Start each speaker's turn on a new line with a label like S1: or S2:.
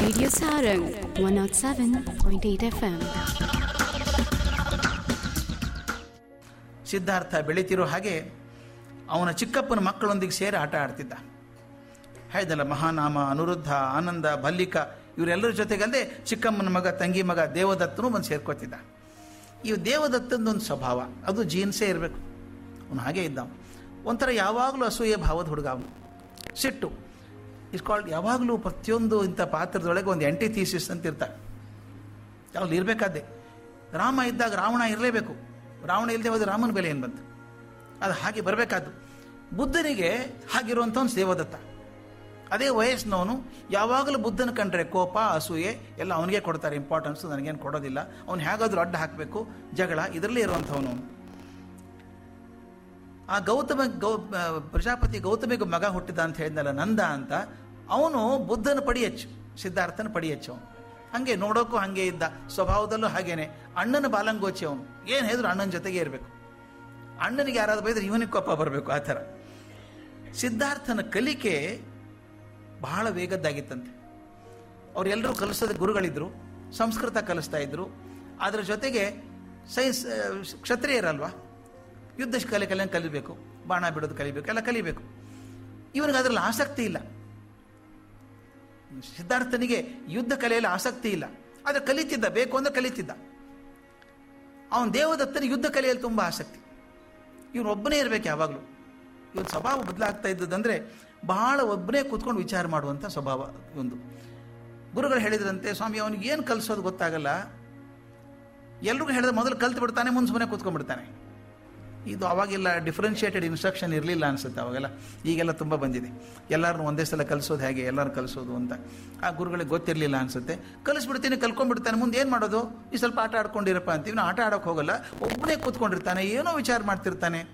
S1: Radio Sarang 107.8 FM.
S2: Siddhartha ಬೆಳೀತಿರೋ ಹಾಗೆ ಅವನ ಚಿಕ್ಕಪ್ಪನ ಮಕ್ಕಳೊಂದಿಗೆ ಸೇರಿ ಆಟ ಆಡ್ತಿದ್ದ ಹೇಳ್ದಲ್ಲ ಮಹಾನಾಮ ಅನುರುದ್ಧ ಆನಂದ ಭಲ್ಲಿಕ ಇವರೆಲ್ಲರ ಜೊತೆಗಲ್ಲದೆ ಚಿಕ್ಕಮ್ಮನ ಮಗ ತಂಗಿ ಮಗ ದೇವದತ್ತನು ಬಂದು ಸೇರ್ಕೋತಿದ್ದ ಈ ದೇವದತ್ತಂದೊಂದು ಸ್ವಭಾವ ಅದು ಜೀನ್ಸೇ ಇರಬೇಕು ಅವನು ಹಾಗೆ ಇದ್ದ ಅವ್ನು. ಒಂಥರ ಯಾವಾಗಲೂ ಅಸೂಯೆ ಭಾವದ ಹುಡುಗ ಅವನು ಸಿಟ್ಟು ಇಸ್ ಕಾಲ್ಡ್ ಯಾವಾಗಲೂ ಪ್ರತಿಯೊಂದು ಇಂಥ ಪಾತ್ರದೊಳಗೆ ಒಂದು ಎಂಟಿ ಥೀಸಿಸ್ ಅಂತ ಇರ್ತಾರೆ ಯಾವಾಗಲೂ ಇರಬೇಕಾದ್ದೆ ರಾಮ ಇದ್ದಾಗ ರಾವಣ ಇರಲೇಬೇಕು ರಾವಣ ಇಲ್ಲದೆ ಹೋದ್ರೆ ರಾಮನ ಬೆಲೆ ಏನು ಬಂತು ಅದು ಹಾಗೆ ಬರಬೇಕಾದ್ದು ಬುದ್ಧನಿಗೆ ಹಾಗಿರುವಂಥವ್ನು ದೇವದತ್ತ ಅದೇ ವಯಸ್ಸಿನವನು ಯಾವಾಗಲೂ ಬುದ್ಧನ ಕಂಡ್ರೆ ಕೋಪ ಅಸೂಯೆ ಎಲ್ಲ ಅವನಿಗೆ ಕೊಡ್ತಾರೆ ಇಂಪಾರ್ಟೆನ್ಸು ನನಗೇನು ಕೊಡೋದಿಲ್ಲ ಅವ್ನು ಹೇಗಾದ್ರೂ ಅಡ್ಡ ಹಾಕಬೇಕು ಜಗಳ ಇದರಲ್ಲೇ ಇರುವಂಥವನು ಅವನು ಆ ಗೌತಮ ಗೌ ಆ, ಪ್ರಜಾಪತಿ ಗೌತಮಿಗೆ ಮಗ ಹುಟ್ಟಿದ ಅಂತ ಹೇಳಿದ್ನಲ್ಲ ನಂದ ಅಂತ ಅವನು ಬುದ್ಧನ ಪಡಿ ಹೆಚ್ಚು ಸಿದ್ಧಾರ್ಥನ ಪಡಿ ಹೆಚ್ಚು ಅವನು ಹಾಗೆ ನೋಡೋಕ್ಕೂ ಹಾಗೆ ಇದ್ದ ಸ್ವಭಾವದಲ್ಲೂ ಹಾಗೇನೆ ಅಣ್ಣನ ಬಾಲಂಗೋಚಿ ಅವನು ಏನು ಹೇಳಿದ್ರು ಅಣ್ಣನ ಜೊತೆಗೆ ಇರಬೇಕು ಅಣ್ಣನಿಗೆ ಯಾರಾದ್ರು ಬೈದ್ರೆ ಇವನಿಗೆ ಕೋಪ ಬರಬೇಕು ಆ ಥರ ಸಿದ್ಧಾರ್ಥನ ಕಲಿಕೆ ಬಹಳ ವೇಗದ್ದಾಗಿತ್ತಂತೆ ಅವರೆಲ್ಲರೂ ಕಲಿಸೋದ ಗುರುಗಳಿದ್ರು ಸಂಸ್ಕೃತ ಕಲಿಸ್ತಾ ಇದ್ರು ಅದರ ಜೊತೆಗೆ ಸೈನ್ಸ್ ಆ, ಕ್ಷತ್ರಿಯರಲ್ವಾ ಯುದ್ಧ ಕಲೆ ಕಲೆ ಕಲಿಬೇಕು ಬಾಣ ಬಿಡೋದು ಕಲಿಬೇಕು ಎಲ್ಲ ಕಲಿಬೇಕು ಇವನಿಗೆ ಅದರಲ್ಲಿ ಆಸಕ್ತಿ ಇಲ್ಲ ಸಿದ್ಧಾರ್ಥನಿಗೆ ಯುದ್ಧ ಕಲೆಯಲ್ಲಿ ಆಸಕ್ತಿ ಇಲ್ಲ ಆದರೆ ಕಲಿತಿದ್ದ ಬೇಕು ಅಂದ್ರೆ ಕಲಿತಿದ್ದ ಅವನ ದೇವದತ್ತನಿಗೆ ಯುದ್ಧ ಕಲೆಯಲ್ಲಿ ತುಂಬ ಆಸಕ್ತಿ ಇವನು ಒಬ್ಬನೇ ಇರಬೇಕು ಯಾವಾಗಲೂ ಇವನ್ ಸ್ವಭಾವ ಬದಲಾಗ್ತಾ ಇದ್ದದಂದ್ರೆ ಬಹಳ ಒಬ್ಬನೇ ಕೂತ್ಕೊಂಡು ವಿಚಾರ ಮಾಡುವಂಥ ಸ್ವಭಾವ ಒಂದು ಗುರುಗಳು ಹೇಳಿದ್ರಂತೆ ಸ್ವಾಮಿ ಅವನಿಗೆ ಏನು ಕಲಿಸೋದು ಗೊತ್ತಾಗಲ್ಲ ಎಲ್ರಿಗೂ ಹೇಳಿದ್ರೆ ಮೊದಲು ಕಲ್ತು ಬಿಡ್ತಾನೆ ಮುಂದೆ ಸುಮ್ಮನೆ ಕೂತ್ಕೊಂಡ್ಬಿಡ್ತಾನೆ ಇದು ಅವಾಗೆಲ್ಲ ಡಿಫ್ರೆನ್ಷಿಯೇಟೆಡ್ ಇನ್ಸ್ಟ್ರಕ್ಷನ್ ಇರಲಿಲ್ಲ ಅನ್ಸುತ್ತೆ ಅವಾಗೆಲ್ಲ ಈಗೆಲ್ಲ ತುಂಬ ಬಂದಿದೆ ಎಲ್ಲರನ್ನೂ ಒಂದೇ ಸಲ ಕಲಿಸೋದು ಹೇಗೆ ಎಲ್ಲರೂ ಕಲಿಸೋದು ಅಂತ ಆ ಗುರುಗಳಿಗೆ ಗೊತ್ತಿರಲಿಲ್ಲ ಅನ್ಸುತ್ತೆ ಕಲಿಸ್ಬಿಡ್ತೀನಿ ಕಲ್ಕೊಂಡ್ಬಿಡ್ತಾನೆ ಮುಂದೆ ಏನು ಮಾಡೋದು ಈ ಸ್ವಲ್ಪ ಆಟ ಆಡ್ಕೊಂಡಿರಪ್ಪ ಅಂತೀವಿ ನಾವು ಆಟ ಆಡೋಕೆ ಹೋಗಲ್ಲ ಒಬ್ಬನೇ ಕೂತ್ಕೊಂಡಿರ್ತಾನೆ ಏನೋ ವಿಚಾರ ಮಾಡ್ತಿರ್ತಾನೆ